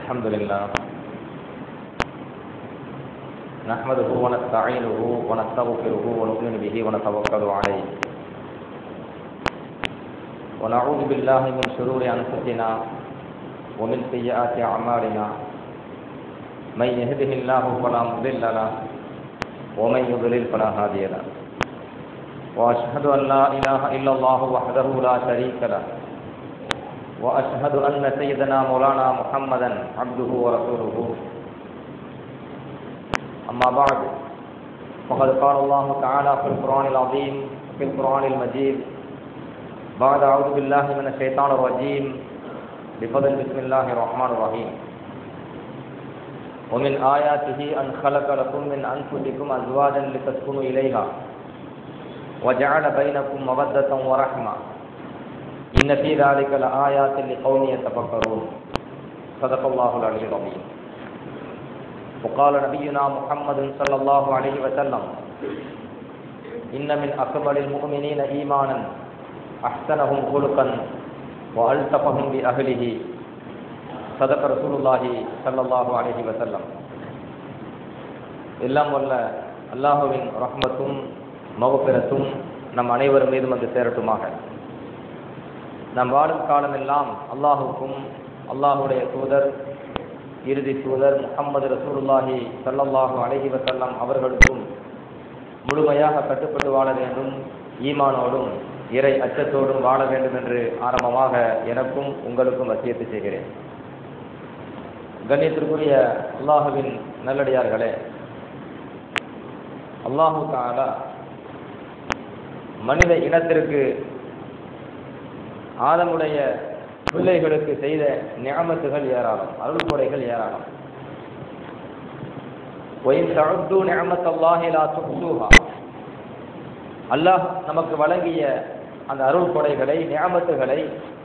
الحمد لله نحمده ونستعينه ونستغفره ونؤمن به ونتوكل عليه ونعوذ بالله من شرور أنفسنا ومن سيئات أعمالنا من يهده الله فلا مضل له ومن يضلل فلا هادي له وأشهد أن لا إله إلا الله وحده لا شريك له وأشهد أن سيدنا مولانا محمدا عبده ورسوله أما بعد فقد قال الله تعالى في القرآن العظيم في القرآن المجيد بعد أعوذ بالله من الشيطان الرجيم بفضل بسم الله الرحمن الرحيم ومن آياته أن خلق لكم من أنفسكم أزواجا لتسكنوا إليها وجعل بينكم مودة ورحمة إن في ذلك لآيات لقوم يتفكرون صدق الله العلي العظيم وقال نبينا محمد صلى الله عليه وسلم إن من أكبر المؤمنين إيمانا أحسنهم خلقا وألطفهم بأهله صدق رسول الله صلى الله عليه وسلم எல்லாம் வல்ல அல்லாஹுவின் ரஹ்மத்தும் மகப்பிரத்தும் நம் அனைவர் மீதும் வந்து சேரட்டுமாக நம் வாழும் காலமெல்லாம் அல்லாஹுக்கும் அல்லாஹுடைய தூதர் இறுதி தூதர் முகமது ரசூலுல்லாஹி சல்லல்லாஹு அலஹி வசல்லம் அவர்களுக்கும் முழுமையாக கட்டுப்பட்டு வாழ வேண்டும் ஈமானோடும் இறை அச்சத்தோடும் வாழ வேண்டும் என்று ஆரம்பமாக எனக்கும் உங்களுக்கும் வசியத்து செய்கிறேன் கண்ணியத்திற்குரிய அல்லாஹுவின் நல்லடியார்களே அல்லாஹு தாலா மனித இனத்திற்கு ஆதமுடைய பிள்ளைகளுக்கு செய்த ஞாபத்துகள் ஏராளம் அருள்கொடைகள் ஏராளம் அல்லாஹ் நமக்கு வழங்கிய அந்த அருள் கொடைகளை ஞாபத்துகளை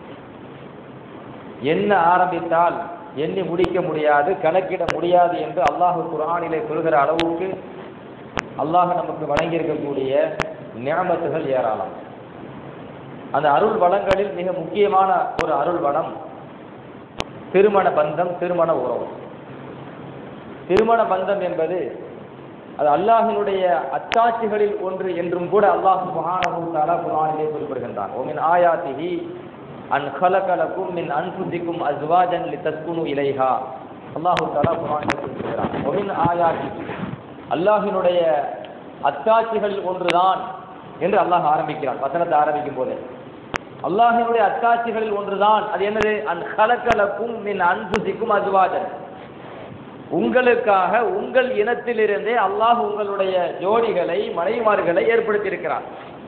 என்ன ஆரம்பித்தால் எண்ணி முடிக்க முடியாது கணக்கிட முடியாது என்று அல்லாஹு குரானிலே சொல்கிற அளவுக்கு அல்லாஹ் நமக்கு வழங்கியிருக்கக்கூடிய ஞாபத்துகள் ஏராளம் அந்த அருள் வளங்களில் மிக முக்கியமான ஒரு அருள் வளம் திருமண பந்தம் திருமண உறவு திருமண பந்தம் என்பது அது அல்லாஹினுடைய அத்தாட்சிகளில் ஒன்று என்றும் கூட அல்லாஹ் மகானஹூ தாலா குரானிலே குறிப்பிடுகின்றான் ஓமின் ஆயாத்திஹி அன் கலகலக்கும் மின் அன்புதிக்கும் அஸ்வாஜன் லி தஸ்குனு இலைஹா அல்லாஹு தாலா குரானிலே குறிப்பிடுகிறான் ஒமின் ஆயாத்திஹி அல்லாஹினுடைய அத்தாட்சிகள் ஒன்றுதான் என்று அல்லாஹ் ஆரம்பிக்கிறான் வசனத்தை ஆரம்பிக்கும் போது அல்லாஹினுடைய அத்தாட்சிகளில் ஒன்றுதான் அது என்னது அன் கலக்கலக்கும் மின் அன்புசிக்கும் அஜுவாஜன் உங்களுக்காக உங்கள் இனத்திலிருந்தே அல்லாஹ் உங்களுடைய ஜோடிகளை மனைவிமார்களை ஏற்படுத்தியிருக்கிறார்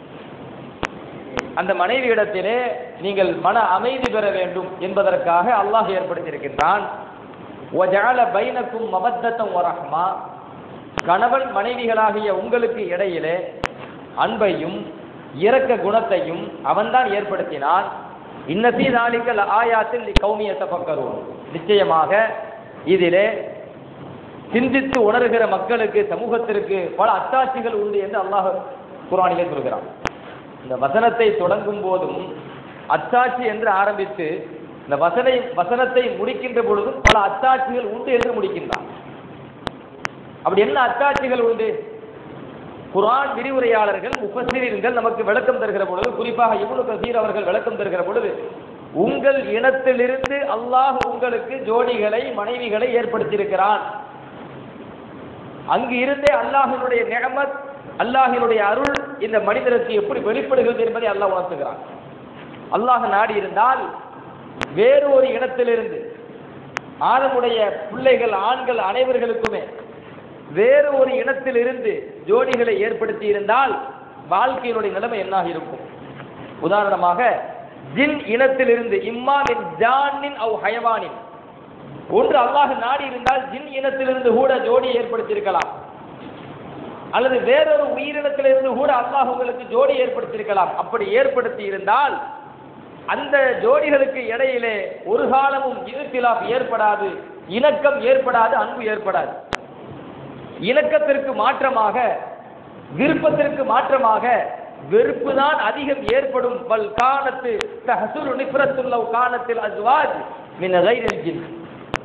அந்த மனைவி இடத்திலே நீங்கள் மன அமைதி பெற வேண்டும் என்பதற்காக அல்லாஹ் ஏற்படுத்தியிருக்கின்றான் பைனக்கும் மபத்தத்தம் வரஹ்மா கணவன் மனைவிகளாகிய உங்களுக்கு இடையிலே அன்பையும் இரக்க குணத்தையும் அவன்தான் ஏற்படுத்தினான் இன்னத்தி நாளிகள் ஆயாத்தில் கௌமிய தபக்கரும் நிச்சயமாக இதிலே சிந்தித்து உணர்கிற மக்களுக்கு சமூகத்திற்கு பல அத்தாட்சிகள் உண்டு என்று அல்லாஹ் குரானிலே சொல்கிறான் இந்த வசனத்தை தொடங்கும் போதும் அத்தாட்சி என்று ஆரம்பித்து இந்த வசனை வசனத்தை முடிக்கின்ற பொழுதும் பல அத்தாட்சிகள் உண்டு என்று முடிக்கின்றான் அப்படி என்ன அத்தாட்சிகள் உண்டு குரான் விரிவுரையாளர்கள் முப்பசிரியர்கள் நமக்கு விளக்கம் தருகிற பொழுது குறிப்பாக இபுனு கசீர் அவர்கள் விளக்கம் தருகிற பொழுது உங்கள் இனத்திலிருந்து அல்லாஹ் உங்களுக்கு ஜோடிகளை மனைவிகளை ஏற்படுத்தியிருக்கிறான் அங்கு இருந்தே அல்லாஹினுடைய நிகமத் அல்லாஹினுடைய அருள் இந்த மனிதருக்கு எப்படி வெளிப்படுகிறது என்பதை அல்லாஹ் உணர்த்துகிறான் அல்லாஹ் நாடி இருந்தால் வேறு ஒரு இனத்திலிருந்து ஆதமுடைய பிள்ளைகள் ஆண்கள் அனைவர்களுக்குமே வேறு ஒரு இனத்தில் இருந்து ஜோடிகளை ஏற்படுத்தி இருந்தால் வாழ்க்கையினுடைய நிலைமை என்னாக இருக்கும் உதாரணமாக ஜின் இனத்திலிருந்து இம்மாவின் ஜானின் அவ் ஹயவானின் ஒன்று அல்லாஹ் நாடி இருந்தால் ஜின் இனத்திலிருந்து கூட ஜோடியை ஏற்படுத்தியிருக்கலாம் அல்லது வேறொரு உயிரினத்திலிருந்து கூட அல்லாஹ் உங்களுக்கு ஜோடி ஏற்படுத்தியிருக்கலாம் அப்படி ஏற்படுத்தி இருந்தால் அந்த ஜோடிகளுக்கு இடையிலே ஒரு காலமும் இருப்பிலாப் ஏற்படாது இணக்கம் ஏற்படாது அன்பு ஏற்படாது இணக்கத்திற்கு மாற்றமாக விருப்பத்திற்கு மாற்றமாக வெறுப்பு தான் அதிகம் ஏற்படும் பல் காணத்து தஹசுரு நிஃபரத்துல்லவ் காணத்தில் அஸ்வாஜ் மின் கைரில் ஜின்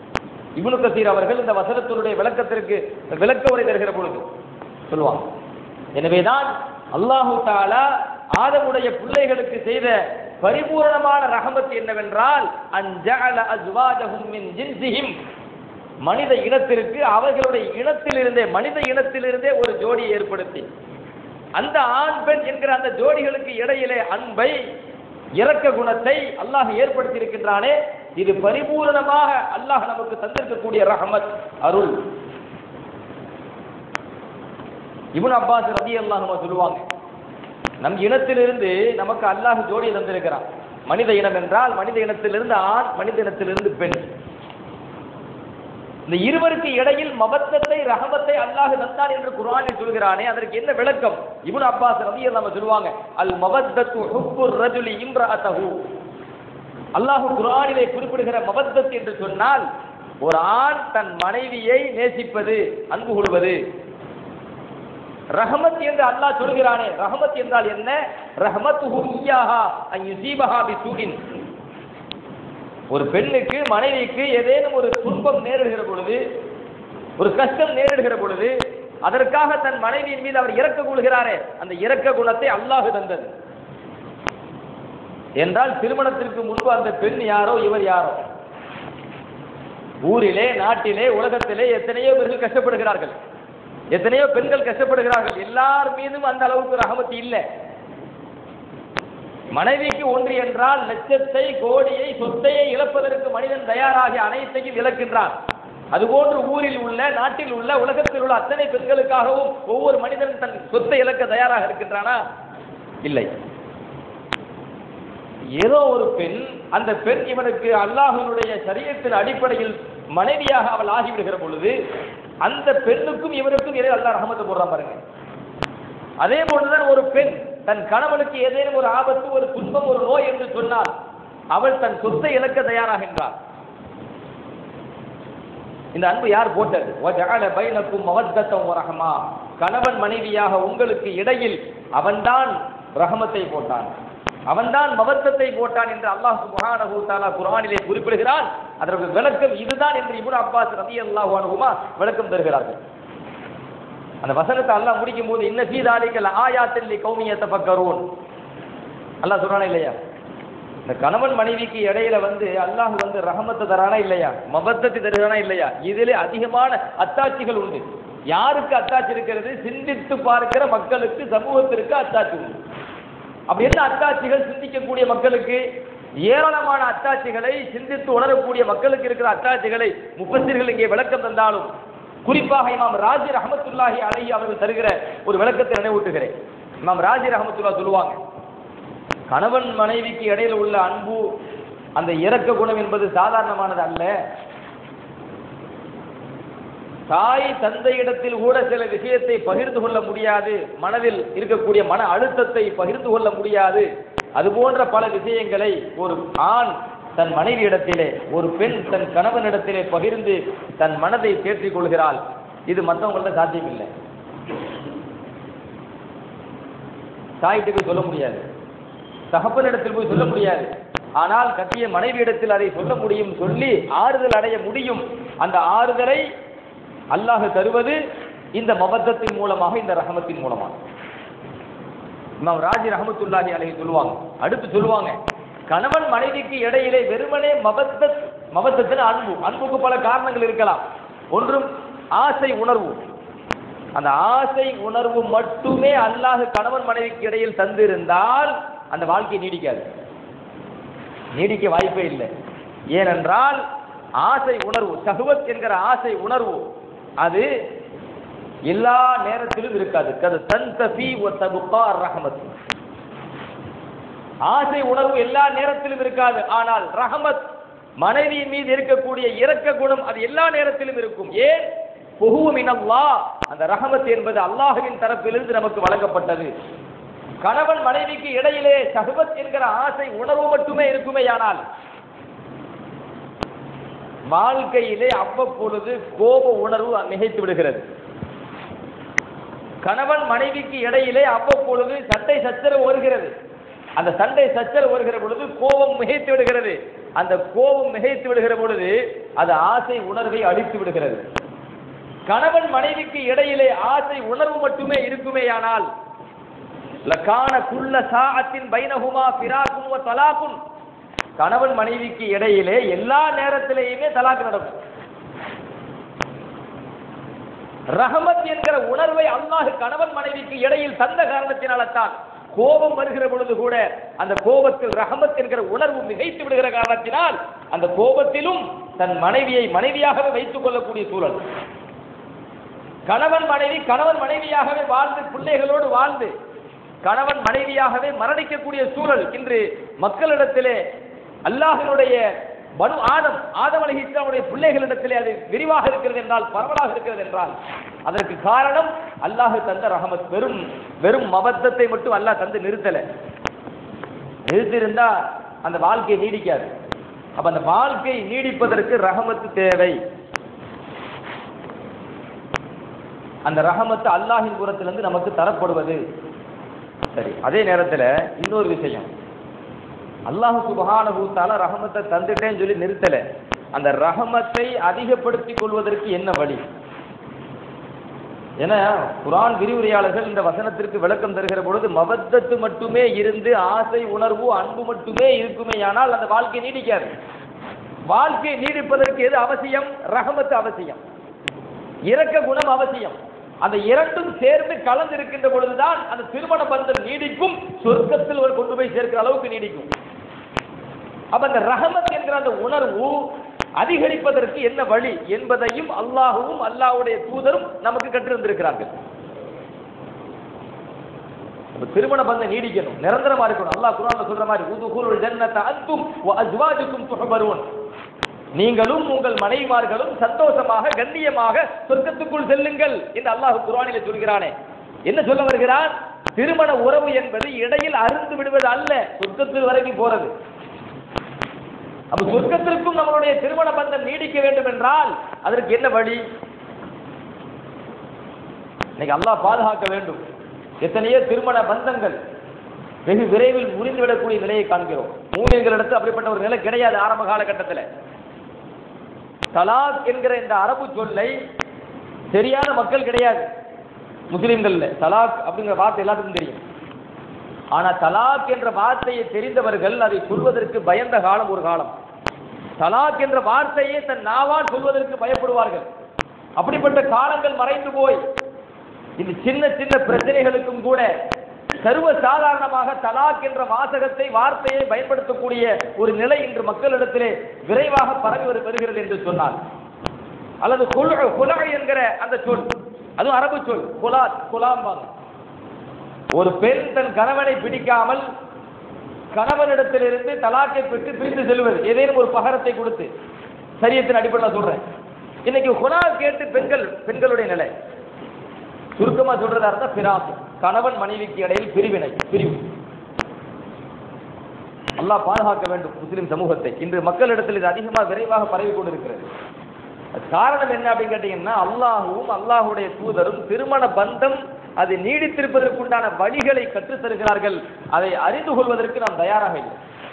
இப்னு கசீர் அவர்கள் இந்த வசனத்தினுடைய விளக்கத்திற்கு விளக்க உரை தருகிற பொழுது சொல்லுவாங்க எனவேதான் அல்லாஹு தாலா ஆதமுடைய பிள்ளைகளுக்கு செய்த பரிபூரணமான ரஹமத் என்னவென்றால் அன்ஜஅல அஸ்வாஜஹும் மின் ஜின்சிஹிம் மனித இனத்திற்கு அவர்களுடைய இனத்திலிருந்தே மனித இனத்திலிருந்தே ஒரு ஜோடியை ஏற்படுத்தி அந்த ஆண் பெண் என்கிற அந்த ஜோடிகளுக்கு இடையிலே அன்பை இரக்க குணத்தை அல்லாஹ் ஏற்படுத்தி இருக்கின்றானே இது பரிபூரணமாக அல்லாஹ் நமக்கு தந்திருக்கக்கூடிய ரஹமத் அருள் இப்னு அப்பாஸ் ரதி அல்லாஹ் சொல்லுவாங்க நம் இனத்திலிருந்து நமக்கு அல்லாஹ் ஜோடியை தந்திருக்கிறான் மனித இனம் என்றால் மனித இனத்திலிருந்து ஆண் மனித இனத்திலிருந்து பெண் இந்த இருவருக்கு இடையில் மபத்தத்தை ரஹமத்தை அல்லாஹ் தந்தான் என்று குர்ஆனில் சொல்கிறானே அதற்கு என்ன விளக்கம் இப்னு அப்பாஸ் ரதி நம்ம சொல்லுவாங்க அல் மபத்தத்து ஹுப்பு ரஜுலி இம்ரஅத்தஹு அல்லாஹ் குர்ஆனிலே குறிப்பிடுகிற மபத்தத் என்று சொன்னால் ஒரு ஆண் தன் மனைவியை நேசிப்பது அன்பு கொள்வது ரஹமத் என்று அல்லாஹ் சொல்கிறானே ரஹமத் என்றால் என்ன ரஹமத்துஹு இய்யாஹா அன் யுஸீபஹா பிசூஇன் ஒரு பெண்ணுக்கு மனைவிக்கு ஏதேனும் ஒரு துன்பம் நேரிடுகிற பொழுது ஒரு கஷ்டம் நேரிடுகிற பொழுது அதற்காக தன் மனைவியின் மீது அவர் இறக்க கொள்கிறாரே அந்த இரக்க குணத்தை அல்லாஹ் தந்தது என்றால் திருமணத்திற்கு முன்பு அந்த பெண் யாரோ இவர் யாரோ ஊரிலே நாட்டிலே உலகத்திலே எத்தனையோ பேர்கள் கஷ்டப்படுகிறார்கள் எத்தனையோ பெண்கள் கஷ்டப்படுகிறார்கள் எல்லார் மீதும் அந்த அளவுக்கு ரஹமத் இல்லை மனைவிக்கு ஒன்று என்றால் லட்சத்தை கோடியை சொத்தையை இழப்பதற்கு மனிதன் தயாராகி அனைத்தையும் இழக்கின்றான் அதுபோன்று ஊரில் உள்ள நாட்டில் உள்ள உலகத்தில் உள்ள அத்தனை பெண்களுக்காகவும் ஒவ்வொரு மனிதன் தன் சொத்தை இழக்க தயாராக இருக்கின்றானா இல்லை ஏதோ ஒரு பெண் அந்த பெண் இவனுக்கு அல்லாஹனுடைய சரியத்தின் அடிப்படையில் மனைவியாக அவள் ஆகிவிடுகிற பொழுது அந்த பெண்ணுக்கும் இவனுக்கும் இடையே அல்லாஹ் ரஹமத்து போடுறான் பாருங்க அதே போன்றுதான் ஒரு பெண் தன் கணவனுக்கு ஏதேனும் ஒரு ஆபத்து ஒரு துன்பம் ஒரு நோய் என்று சொன்னால் அவள் தன் சொத்தை இழக்க தயாராகின்றாள் இந்த அன்பு யார் போட்டது வஜஅல பைனக்கும் மவத்தத்தம் வரஹமா கணவன் மனைவியாக உங்களுக்கு இடையில் அவன்தான் ரஹமத்தை போட்டான் அவன்தான் மவத்தத்தை போட்டான் என்று அல்லாஹ் சுப்ஹானஹு தஆலா குர்ஆனிலே குறிப்பிடுகிறான் அதற்கு விளக்கம் இதுதான் என்று இப்னு அப்பாஸ் ரலியல்லாஹு அன்ஹுமா விளக்கம் தருகிறார்கள் அந்த வசனத்தை அல்லாஹ் முடிக்கும் போது இன்ன ஃபீ தாலிகல் ஆயாத்தில் கௌமிய தஃபக்கரூன் அல்லாஹ் சொல்றானா இல்லையா இந்த கணவன் மனைவிக்கு இடையில வந்து அல்லாஹ் வந்து ரஹமத்தை தரானா இல்லையா மபத்தத்தை தருகிறானா இல்லையா இதிலே அதிகமான அத்தாட்சிகள் உண்டு யாருக்கு அத்தாட்சி இருக்கிறது சிந்தித்து பார்க்கிற மக்களுக்கு சமூகத்திற்கு அத்தாட்சி உண்டு அப்படி என்ன அத்தாட்சிகள் சிந்திக்கக்கூடிய மக்களுக்கு ஏராளமான அத்தாட்சிகளை சிந்தித்து உணரக்கூடிய மக்களுக்கு இருக்கிற அத்தாட்சிகளை முப்பத்திர்கள் இங்கே விளக்கம் தந்தாலும் குறிப்பாக இமாம் ராஜி ரஹமத்துல்லாஹி அலைஹி அவர்கள் தருகிற ஒரு விளக்கத்தை நினைவூட்டுகிறேன் இமாம் ராஜி ரஹமத்துல்லா சொல்லுவாங்க கணவன் மனைவிக்கு இடையில உள்ள அன்பு அந்த இரக்க குணம் என்பது சாதாரணமானது அல்ல தாய் தந்தையிடத்தில் கூட சில விஷயத்தை பகிர்ந்து கொள்ள முடியாது மனதில் இருக்கக்கூடிய மன அழுத்தத்தை பகிர்ந்து கொள்ள முடியாது அது போன்ற பல விஷயங்களை ஒரு ஆண் தன் மனைவியிடத்திலே ஒரு பெண் தன் கணவனிடத்திலே பகிர்ந்து தன் மனதை தேற்றிக் கொள்கிறாள் இது மற்றவங்கள்ட்ட சாத்தியமில்லை தாயிட்டு போய் சொல்ல முடியாது தகப்பனிடத்தில் போய் சொல்ல முடியாது ஆனால் கட்டிய மனைவியிடத்தில் அதை சொல்ல முடியும் சொல்லி ஆறுதல் அடைய முடியும் அந்த ஆறுதலை அல்லாஹ் தருவது இந்த மபத்தத்தின் மூலமாக இந்த ரஹமத்தின் மூலமாக இமாம் ராஜி ரஹமத்துல்லாஹி அலைஹி சொல்லுவாங்க அடுத்து சொல்லுவாங்க கணவன் மனைவிக்கு இடையிலே வெறுமனே மபத்தத் மபத்தத்தின் அன்பு அன்புக்கு பல காரணங்கள் இருக்கலாம் ஒன்றும் ஆசை உணர்வு அந்த ஆசை உணர்வு மட்டுமே அல்லாஹ் கணவன் மனைவிக்கு இடையில் தந்திருந்தால் அந்த வாழ்க்கை நீடிக்காது நீடிக்க வாய்ப்பே இல்லை ஏனென்றால் ஆசை உணர்வு சகுவத் என்கிற ஆசை உணர்வு அது எல்லா நேரத்திலும் இருக்காது கது தன் தபி தபுகா ரஹமத் ஆசை உணர்வு எல்லா நேரத்திலும் இருக்காது ஆனால் ரஹமத் மனைவியின் மீது இருக்கக்கூடிய இரக்க குணம் அது எல்லா நேரத்திலும் இருக்கும் ஏன் புகுமினல்லா அந்த ரஹமத் என்பது அல்லாஹுவின் தரப்பிலிருந்து நமக்கு வழங்கப்பட்டது கணவன் மனைவிக்கு இடையிலே சகுபத் என்கிற ஆசை உணர்வு மட்டுமே இருக்குமேயானால் வாழ்க்கையிலே அவ்வப்பொழுது கோப உணர்வு மிகைத்து விடுகிறது கணவன் மனைவிக்கு இடையிலே அவ்வப்பொழுது சண்டை சச்சரவு வருகிறது அந்த சண்டை சச்சரவு வருகிற பொழுது கோபம் மிகைத்து விடுகிறது அந்த கோபம் மிகைத்து விடுகிற பொழுது அது ஆசை உணர்வை அழித்து விடுகிறது கணவன் மனைவிக்கு இடையிலே ஆசை உணர்வு மட்டுமே இருக்குமேயானால் லக்கான குள்ள சாஅத்தின் பைனஹுமா ஃபிராக்கும் வ தலாக்கும் கணவன் மனைவிக்கு இடையிலே எல்லா நேரத்திலேயுமே தலாக்கு நடக்கும் ரஹமத் என்கிற உணர்வை அல்லாஹ் கணவன் மனைவிக்கு இடையில் தந்த காரணத்தினால்தான் கோபம் வருகிற பொழுது கூட அந்த கோபத்தில் ரஹமத் என்கிற உணர்வு மிகைத்து விடுகிற காரணத்தினால் அந்த கோபத்திலும் தன் மனைவியை மனைவியாகவே வைத்துக் கொள்ளக்கூடிய சூழல் கணவன் மனைவி கணவன் மனைவியாகவே வாழ்ந்து பிள்ளைகளோடு வாழ்ந்து கணவன் மனைவியாகவே மரணிக்கக்கூடிய சூழல் இன்று மக்களிடத்திலே அல்லாஹினுடைய பனு ஆதம் ஆதம் அலி இஸ்லாமுடைய பிள்ளைகளிடத்திலே அது விரிவாக இருக்கிறது என்றால் பரவலாக இருக்கிறது என்றால் அதற்கு காரணம் அல்லாஹ் தந்த ரஹமத் வெறும் வெறும் மபத்தத்தை மட்டும் அல்லாஹ் தந்து நிறுத்தல நிறுத்திருந்தா அந்த வாழ்க்கை நீடிக்காது அப்ப அந்த வாழ்க்கை நீடிப்பதற்கு ரஹமத்து தேவை அந்த ரஹமத்து அல்லாஹின் புறத்திலிருந்து நமக்கு தரப்படுவது சரி அதே நேரத்தில் இன்னொரு விஷயம் அல்லாஹ் சுபஹானஹு தஆலா ரஹமத்தை தந்துட்டேன்னு சொல்லி நிறுத்தல அந்த ரஹமத்தை அதிகப்படுத்திக் கொள்வதற்கு என்ன வழி ஏன்னா குரான் விரிவுரையாளர்கள் இந்த வசனத்திற்கு விளக்கம் தருகிற பொழுது மபத்தத்து மட்டுமே இருந்து ஆசை உணர்வு அன்பு மட்டுமே இருக்குமேயானால் அந்த வாழ்க்கை நீடிக்காது வாழ்க்கை நீடிப்பதற்கு எது அவசியம் ரஹமத்து அவசியம் இரக்க குணம் அவசியம் அந்த இரண்டும் சேர்ந்து கலந்து இருக்கின்ற பொழுதுதான் அந்த திருமண பந்தம் நீடிக்கும் சொர்க்கத்தில் ஒரு கொண்டு போய் சேர்க்கிற அளவுக்கு நீடிக்கும் அப்ப அந்த ரஹமத் என்கிற அந்த உணர்வு அதிகரிப்பதற்கு என்ன வழி என்பதையும் அல்லாஹுவும் அல்லாஹ்வுடைய தூதரும் நமக்கு கற்றிருந்திருக்கிறார்கள் அப்ப திருமண பந்தம் நீடிக்கணும் நிரந்தரமா இருக்கணும் அல்லாஹ் குர்ஆன்ல சொல்ற மாதிரி உதுகுலுல் ஜன்னத அன்தும் வ அஸ்வாஜுக்கும் துஹபரூன் நீங்களும் உங்கள் மனைவிமார்களும் சந்தோஷமாக கண்ணியமாக சொர்க்கத்துக்குள் செல்லுங்கள் என்று அல்லாஹ் குர்ஆனிலே சொல்கிறானே என்ன சொல்ல வருகிறான் திருமண உறவு என்பது இடையில் அருந்து விடுவது அல்ல சொர்க்கத்தில் வரைக்கும் போறது அப்ப சொர்க்கத்திற்கும் நம்மளுடைய திருமண பந்தம் நீடிக்க வேண்டும் என்றால் அதற்கு என்ன வழி இன்னைக்கு அல்லாஹ் பாதுகாக்க வேண்டும் எத்தனையோ திருமண பந்தங்கள் வெகு விரைவில் முறிந்துவிடக்கூடிய நிலையை காண்கிறோம் மூமியங்களிடத்து அப்படிப்பட்ட ஒரு நிலை கிடையாது ஆரம்ப காலகட்டத்தில் தலாக் என்கிற இந்த அரபு சொல்லை தெரியாத மக்கள் கிடையாது முஸ்லிம்கள்ல தலாக் அப்படிங்கிற வார்த்தை எல்லாத்துக்கும் தெரியும் ஆனா தலாக் என்ற வார்த்தையை தெரிந்தவர்கள் அதை சொல்வதற்கு பயந்த காலம் ஒரு காலம் தலாக் என்ற வார்த்தையை தன் நாவால் சொல்வதற்கு பயப்படுவார்கள் அப்படிப்பட்ட காலங்கள் மறைந்து போய் இந்த சின்ன சின்ன பிரச்சனைகளுக்கும் கூட சர்வ சாதாரணமாக தலாக் என்ற வாசகத்தை வார்த்தையை பயன்படுத்தக்கூடிய ஒரு நிலை இன்று மக்களிடத்திலே விரைவாக பரவி வரு- வருகிறது என்று சொன்னார் அல்லது குல் குலா என்கிற அந்த சொல் அதுவும் அரபு சொல் குலா குலாம்பாங்க ஒரு பெண் தன் கணவனை பிடிக்காமல் கணவனிடத்திலிருந்து தலாக்கை பெற்று பிரிந்து செல்வது ஏதேனும் ஒரு பகரத்தை கொடுத்து சரியத்தின் அடிப்படையில் சொல்றேன் இன்னைக்கு குணா கேட்டு பெண்கள் பெண்களுடைய நிலை சுருக்கமா சொல்றதா இருந்தா பிராசு கணவன் மனைவிக்கு இடையில் பிரிவினை பிரிவு அல்லாஹ் பாதுகாக்க வேண்டும் முஸ்லிம் சமூகத்தை இன்று மக்களிடத்தில் இது அதிகமாக விரைவாக பரவி கொண்டிருக்கிறது அது காரணம் என்ன அப்படின்னு கேட்டீங்கன்னா அல்லாஹுவும் அல்லாஹுடைய தூதரும் திருமண பந்தம் அது நீடித்திருப்பதற்குண்டான வழிகளை கற்றுத் தருகிறார்கள் அதை அறிந்து கொள்வதற்கு நாம் தயாராக இல்லை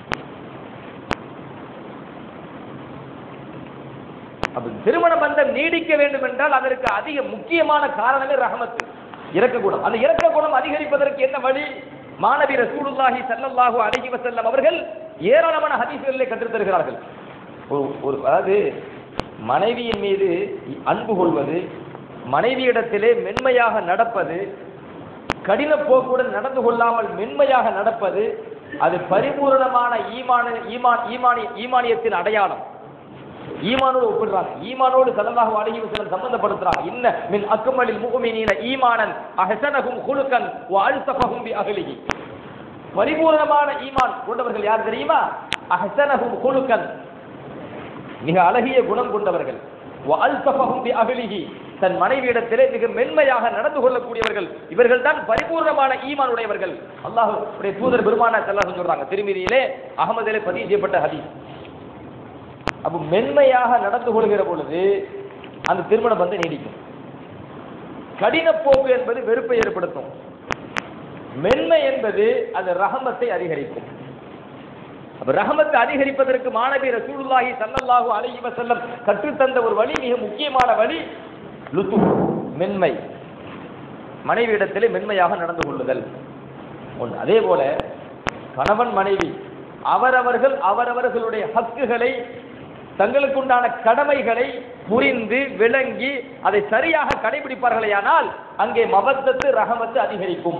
அப்ப திருமண பந்தம் நீடிக்க வேண்டும் என்றால் அதற்கு அதிக முக்கியமான காரணமே ரஹமத்து இரக்க குணம் அந்த இரக்க குணம் அதிகரிப்பதற்கு என்ன வழி மாணவி ரசூலுல்லாஹி ஸல்லல்லாஹு அலைஹி வஸல்லம் அவர்கள் ஏராளமான ஹதீஸ்களிலே கற்றுத் தருகிறார்கள் ஒரு ஒரு அதாவது மனைவியின் மீது அன்பு கொள்வது மனைவியிடத்திலே மென்மையாக நடப்பது கடின போக்குடன் நடந்து கொள்ளாமல் மென்மையாக நடப்பது அது பரிபூரணமான ஈமான ஈமான் ஈமானி ஈமானியத்தின் அடையாளம் ஈமானோடு ஒப்பிடுறாங்க ஈமானோடு ஸல்லல்லாஹு அலைஹி வஸல்லம் சம்பந்தப்படுத்துறாங்க இன்ன மின் அக்மலில் முஃமினீன ஈமானன் அஹ்ஸனஹும் குலுகன் வ அல்தஃபஹும் பி அஹ்லிஹி பரிபூரணமான ஈமான் கொண்டவர்கள் யார் தெரியுமா அஹ்ஸனஹும் குலுகன் மிக அழகிய குணம் கொண்டவர்கள் வ அல்தஃபஹும் பி அஹ்லிஹி தன் மனைவியிடத்திலே மிக மென்மையாக நடந்து கொள்ளக்கூடியவர்கள் இவர்கள் தான் பரிபூர்ணமான ஈமான் உடையவர்கள் அல்லாஹ் உடைய தூதர் பெருமானா ஸல்லல்லாஹு சொல்றாங்க திருமதியிலே அகமதிலே பதிவு செய்யப்பட்ட ஹதீஸ் அப்ப மென்மையாக நடந்து கொள்கிற பொழுது அந்த திருமண பந்தம் நீடிக்கும் கடின போக்கு என்பது வெறுப்பை ஏற்படுத்தும் மென்மை என்பது அது ரஹமத்தை அதிகரிக்கும் அப்ப ரஹமத் அதிகரிப்பதற்கு மாணவி ரசூலுல்லாஹி ஸல்லல்லாஹு அலைஹி வஸல்லம் கற்றுத்தந்த ஒரு வழி மிக முக்கியமான வழி லுத்து மென்மை மனைவியிடத்திலே மென்மையாக நடந்து கொள்ளுதல் ஒன்று அதே போல கணவன் மனைவி அவரவர்கள் அவரவர்களுடைய ஹக்குகளை தங்களுக்குண்டான கடமைகளை புரிந்து விளங்கி அதை சரியாக கடைபிடிப்பார்களேயானால் அங்கே மபத்தத்து ரஹமத்து அதிகரிக்கும்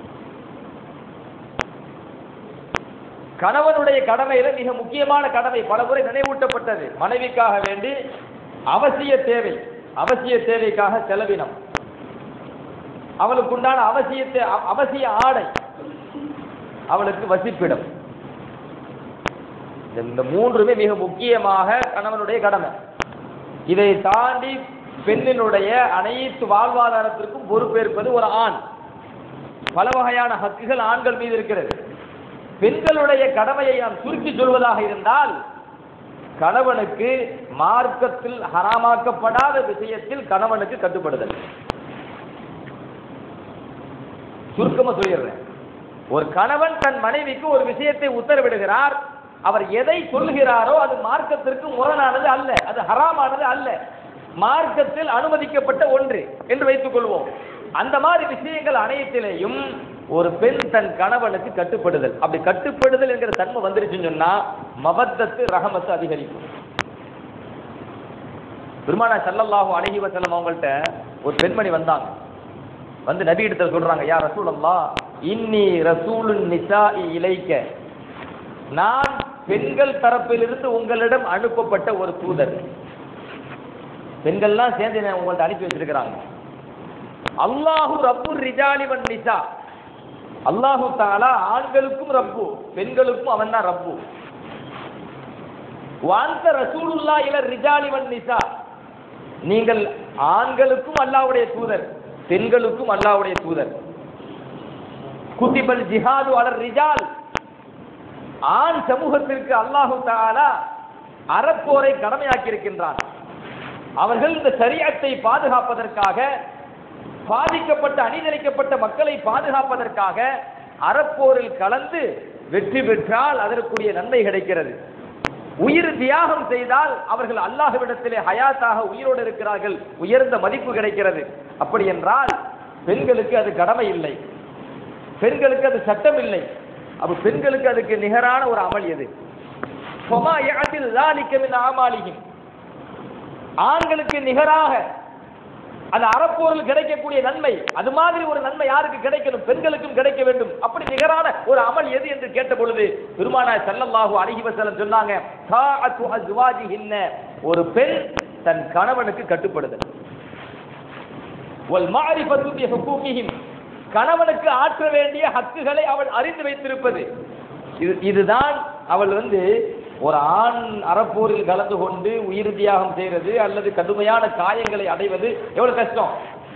கணவனுடைய கடமையில மிக முக்கியமான கடமை பலமுறை நினைவூட்டப்பட்டது மனைவிக்காக வேண்டி அவசிய தேவை அவசிய தேவைக்காக செலவினம் அவளுக்குண்டான அவசியத்தை அவ- அவசிய ஆடை அவளுக்கு வசிப்பிடம் இந்த- இந்த மூன்றுமே மிக முக்கியமாக கணவனுடைய கடமை இதை தாண்டி பெண்ணினுடைய அனைத்து வாழ்வாதாரத்திற்கும் பொறுப்பேற்பது ஒரு ஆண் பல வகையான ஹக்குகள் ஆண்கள் மீது இருக்கிறது பெண்களுடைய கடமையை நாம் சுருக்கி சொல்வதாக இருந்தால் கணவனுக்கு மார்க்கத்தில் ஹராமாக்கப்படாத விஷயத்தில் கணவனுக்கு கட்டுப்படுதல் சுருக்கமா சொல்லிடுறேன் ஒரு கணவன் தன் மனைவிக்கு ஒரு விஷயத்தை உத்தரவிடுகிறார் அவர் எதை சொல்லுகிறாரோ அது மார்க்கத்திற்கு முரணானது அல்ல அது ஹராமானது அல்ல மார்க்கத்தில் அனுமதிக்கப்பட்ட ஒன்று என்று வைத்துக் கொள்வோம் அந்த மாதிரி விஷயங்கள் அனைத்திலேயும் ஒரு பெண் தன் கணவனுக்கு கட்டுப்படுதல் அப்படி கட்டுப்படுதல் என்கிற தன்மை வந்துருச்சுன்னு சொன்னா மபத்தத்து ரஹமத்து அதிகரிக்கும் பெருமானா ஸல்லல்லாஹு அலைஹி வஸல்லம் அவங்கள்ட்ட ஒரு பெண்மணி வந்தாங்க வந்து நபி இடத்துல சொல்றாங்க யா ரசூலல்லாஹ் இன்னி ரசூலுன் நிசாஇ இலைக்க நான் பெண்கள் தரப்பிலிருந்து உங்களிடம் அனுப்பப்பட்ட ஒரு தூதர் பெண்கள்லாம் சேர்ந்து என்னை உங்கள்ட்ட அனுப்பி வச்சிருக்கிறாங்க அல்லாஹு ரப்பு ரிஜாலிவன் நிசா அல்லாஹு தாலா ஆண்களுக்கும் ரப்பு பெண்களுக்கும் அவன் தான் ரப்பு வாந்த ரசூலுல்லா இல ரிஜாலிவன் நிசா நீங்கள் ஆண்களுக்கும் அல்லாஹ்வுடைய தூதர் பெண்களுக்கும் அல்லாஹ்வுடைய தூதர் குதிபல் ஜிஹாது அலர் ரிஜால் ஆண் சமூகத்திற்கு அல்லாஹு தாலா அறப்போரை கடமையாக்கி இருக்கின்றான் அவர்கள் இந்த சரியத்தை பாதுகாப்பதற்காக பாதிக்கப்பட்ட அணிதளிக்கப்பட்ட மக்களை பாதுகாப்பதற்காக அறப்போரில் கலந்து வெற்றி பெற்றால் அதற்குரிய நன்மை கிடைக்கிறது உயிர் தியாகம் செய்தால் அவர்கள் அல்லாஹ்விடத்திலே ஹயாத்தாக உயிரோடு இருக்கிறார்கள் உயர்ந்த மதிப்பு கிடைக்கிறது அப்படி என்றால் பெண்களுக்கு அது கடமை இல்லை பெண்களுக்கு அது சட்டம் இல்லை அப்ப பெண்களுக்கு அதுக்கு நிகரான ஒரு அமல் எது ஃபமா யஅதில் ذَلِكَ مِنْ أَعْمَالِهِمْ ஆண்களுக்கு நிகராக அந்த அறப்போரில் கிடைக்கக்கூடிய நன்மை அது மாதிரி ஒரு நன்மை யாருக்கு கிடைக்கணும் பெண்களுக்கும் கிடைக்க வேண்டும் அப்படி நிகரான ஒரு அமல் எது என்று கேட்ட பொழுது பெருமானார் ஸல்லல்லாஹு அலைஹி வஸல்லம் சொன்னாங்க தாஅத்து அஸ்வாஜிஹின்ன ஒரு பெண் தன் கணவனுக்கு கட்டுப்படுதல் வல் மஅரிஃபத்து பி ஹுகூகிஹிம் கணவனுக்கு ஆற்ற வேண்டிய ஹக்குகளை அவள் அறிந்து வைத்திருப்பது இது இதுதான் அவள் வந்து ஒரு ஆண் அறப்போரில் கலந்து கொண்டு உயிர் தியாகம் செய்யறது அல்லது கடுமையான காயங்களை அடைவது எவ்வளவு கஷ்டம்